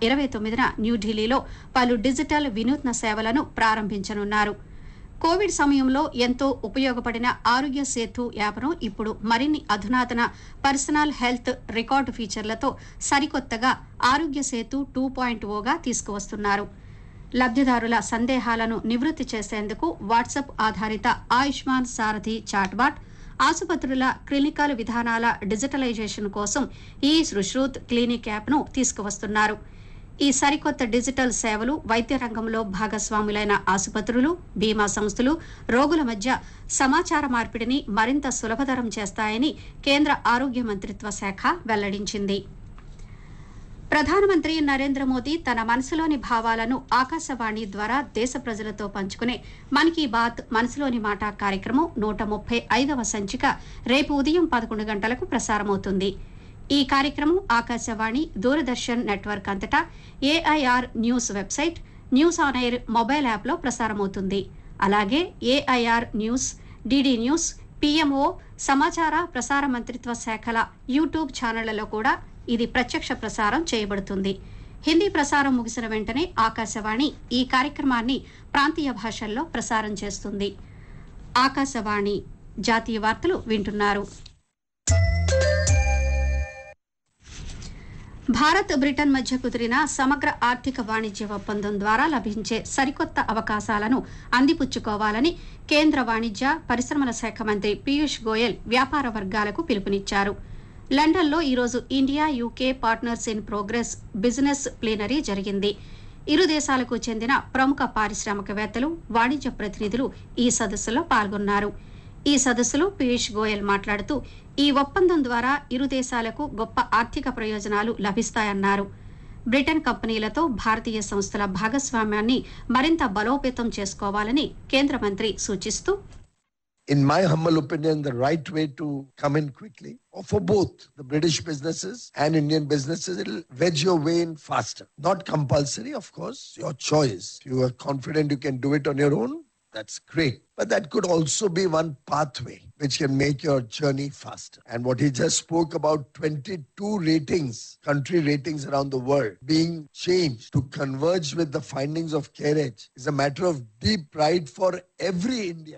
ఇరవై తొమ్మిదిన న్యూఢిల్లీలో పలు డిజిటల్ వినూత్న సేవలను ప్రారంభించనున్నారు కోవిడ్ సమయంలో ఎంతో ఉపయోగపడిన ఆరోగ్య సేతు యాప్ను ఇప్పుడు మరిన్ని అధునాతన పర్సనల్ హెల్త్ రికార్డు ఫీచర్లతో సరికొత్తగా ఆరోగ్య సేతు టూ పాయింట్ ఓగా తీసుకువస్తున్నారు లబ్ధిదారుల సందేహాలను నివృత్తి చేసేందుకు వాట్సాప్ ఆధారిత ఆయుష్మాన్ సారథి చాట్బాట్ ఆసుపత్రుల క్లినికల్ విధానాల డిజిటలైజేషన్ కోసం ఈ సుశ్రూత్ క్లినిక్ యాప్ను తీసుకువస్తున్నారు ఈ సరికొత్త డిజిటల్ సేవలు వైద్య రంగంలో భాగస్వాములైన ఆసుపత్రులు బీమా సంస్థలు రోగుల మధ్య సమాచార మార్పిడిని మరింత సులభతరం చేస్తాయని కేంద్ర ఆరోగ్య మంత్రిత్వ శాఖ వెల్లడించింది ప్రధానమంత్రి నరేంద్ర మోదీ తన మనసులోని భావాలను ఆకాశవాణి ద్వారా దేశ ప్రజలతో పంచుకునే మన్ కీ బాత్ మనసులోని మాట కార్యక్రమం నూట ముప్పై ఐదవ సంచిక రేపు ఉదయం పదకొండు గంటలకు ప్రసారమవుతుంది ఈ కార్యక్రమం ఆకాశవాణి దూరదర్శన్ నెట్వర్క్ అంతటా AIR news website news on air mobile యాప్లో ప్రసారమవుతుంది అలాగే AIR news DD news PMO సమాచార ప్రసార మంత్రిత్వ శాఖల యూట్యూబ్ ఛానళ్లలో కూడా ఇది ప్రత్యక్ష ప్రసారం చేయబడుతుంది హిందీ ప్రసారం ముగిసిన వెంటనే ఆకాశవాణి ఈ కార్యక్రమాన్ని ప్రాంతీయ భాషల్లో ప్రసారం చేస్తుంది ఆకాశవాణి జాతీయ వార్తలు వింటున్నారు భారత్ బ్రిటన్ మధ్య కుదిరిన సమగ్ర ఆర్థిక వాణిజ్య ఒప్పందం ద్వారా లభించే సరికొత్త అవకాశాలను అందిపుచ్చుకోవాలని కేంద్ర వాణిజ్య పరిశ్రమల శాఖ మంత్రి పీయూష్ గోయల్ వ్యాపార వర్గాలకు పిలుపునిచ్చారు లండన్లో ఈరోజు India UK partners in progress business plenary జరిగింది ఇరు దేశాలకు చెందిన ప్రముఖ పారిశ్రామికవేత్తలు వాణిజ్య ప్రతినిధులు ఈ సదస్సులో పాల్గొన్నారు ఈ సదస్సులో పీయూష్ గోయల్ మాట్లాడుతూ ఈ ఒప్పందం ద్వారా ఇరు దేశాలకు గొప్ప ఆర్థిక ప్రయోజనాలు లభిస్తాయన్నారు బ్రిటన్ కంపెనీలతో భారతీయ సంస్థల భాగస్వామ్యాన్ని మరింత బలోపేతం చేసుకోవాలని కేంద్ర మంత్రి సూచిస్తూ in my humble opinion, the right way to come in quickly, or for both the British businesses and Indian businesses, it'll wedge your way in faster. Not compulsory, of course, your choice. If you are confident you can do it on your own, that's great. But that could also be one pathway which can make your journey faster. And what he just spoke about 22 ratings, country ratings around the world being changed to converge with the findings of CAREG is a matter of deep pride for every Indian.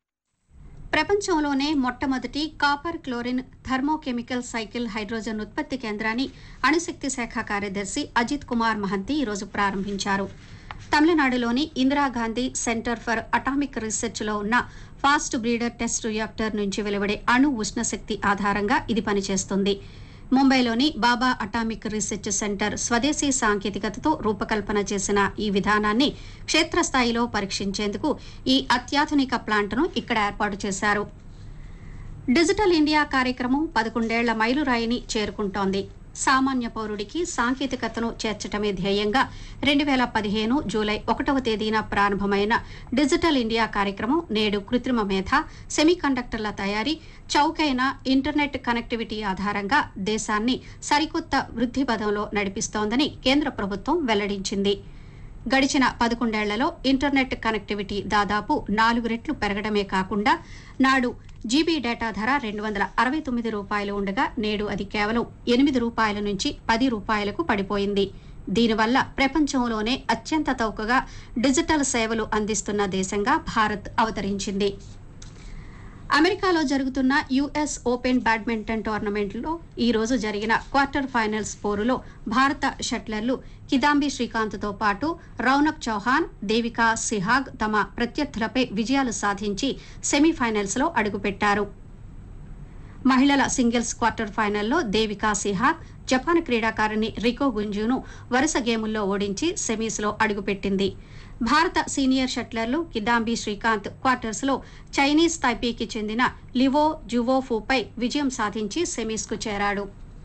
ప్రపంచంలోనే మొట్టమొదటి copper chlorine thermochemical cycle hydrogen ఉత్పత్తి కేంద్రాన్ని అణుశక్తి శాఖ కార్యదర్శి అజిత్ కుమార్ మహంతి ఈరోజు ప్రారంభించారు తమిళనాడులోని Indira Gandhi centre for atomic రీసెర్చ్లో ఉన్న ఫాస్ట్ బ్రీడర్ టెస్ట్ రియాక్టర్ నుంచి వెలువడే అణు ఉష్ణశక్తి ఆధారంగా ఇది పనిచేస్తుంది ముంబైలోని బాబా అటామిక్ రీసెర్చ్ సెంటర్ స్వదేశీ సాంకేతికతతో రూపకల్పన చేసిన ఈ విధానాన్ని క్షేత్రస్థాయిలో పరీక్షించేందుకు ఈ అత్యాధునిక ప్లాంట్ను ఇక్కడ ఏర్పాటు చేశారు డిజిటల్ ఇండియా కార్యక్రమం పదకొండేళ్ల మైలురాయిని చేరుకుంటోంది సామాన్య పౌరుడికి సాంకేతికతను చేర్చటమే ధ్యేయంగా రెండు వేల పదిహేను జూలై ఒకటవ తేదీన ప్రారంభమైన డిజిటల్ ఇండియా కార్యక్రమం నేడు కృత్రిమ మేధ సెమీకండక్టర్ల తయారీ చౌకైన ఇంటర్నెట్ కనెక్టివిటీ ఆధారంగా దేశాన్ని సరికొత్త వృద్ధి పదంలో నడిపిస్తోందని కేంద్ర ప్రభుత్వం వెల్లడించింది గడిచిన పదకొండేళ్లలో ఇంటర్నెట్ కనెక్టివిటీ దాదాపు నాలుగు రెట్లు పెరగడమే కాకుండా నాడు జీబీ డేటా ధర రెండు వందల అరవై తొమ్మిది రూపాయలు ఉండగా నేడు అది కేవలం ఎనిమిది రూపాయల నుంచి పది రూపాయలకు పడిపోయింది దీనివల్ల ప్రపంచంలోనే అత్యంత చౌకగా డిజిటల్ సేవలు అందిస్తున్న దేశంగా భారత్ అవతరించింది అమెరికాలో జరుగుతున్న యుఎస్ ఓపెన్ బ్యాడ్మింటన్ టోర్నమెంట్లో ఈ రోజు జరిగిన క్వార్టర్ ఫైనల్స్ పోరులో భారత షట్లర్లు కిదాంబి శ్రీకాంత్తో పాటు రౌనక్ చౌహాన్ దేవికా సిహాగ్ తమ ప్రత్యర్థులపై విజయాలు సాధించి సెమీఫైనల్స్లో అడుగుపెట్టారు మహిళల సింగిల్స్ క్వార్టర్ ఫైనల్లో దేవికా సిహాగ్ జపాన్ క్రీడాకారిణి రికో గుంజును వరుస గేముల్లో ఓడించి సెమీస్లో అడుగుపెట్టింది భారత సీనియర్ షట్లర్లు కిదాంబి శ్రీకాంత్ క్వార్టర్స్ లో చైనీస్ తైపీకి చెందిన లివో జువోఫుపై విజయం సాధించి సెమీస్కు చేరాడు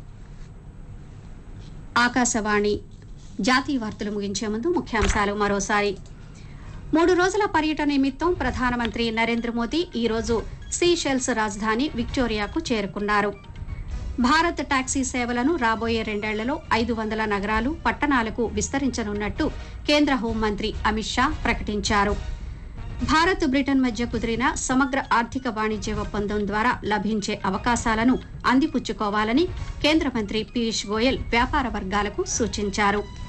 ఆకాశవాణి జాతీయ వార్తలు ముగించే ముందు ముఖ్యాంశాలు మరోసారి మూడు రోజుల పర్యటన నిమిత్తం ప్రధానమంత్రి నరేంద్ర మోదీ ఈరోజు సీషెల్స్ రాజధాని విక్టోరియాకు చేరుకున్నారు భారత్ టాక్సీ సేవలను రాబోయే రెండేళ్లలో ఐదు వందల నగరాలు పట్టణాలకు విస్తరించనున్నట్టు కేంద్ర హోంమంత్రి అమిత్ షా ప్రకటించారు భారత్ బ్రిటన్ మధ్య కుదిరిన సమగ్ర ఆర్థిక వాణిజ్య ఒప్పందం ద్వారా లభించే అవకాశాలను అందిపుచ్చుకోవాలని కేంద్ర మంత్రి పీయూష్ గోయల్ వ్యాపార వర్గాలకు సూచించారు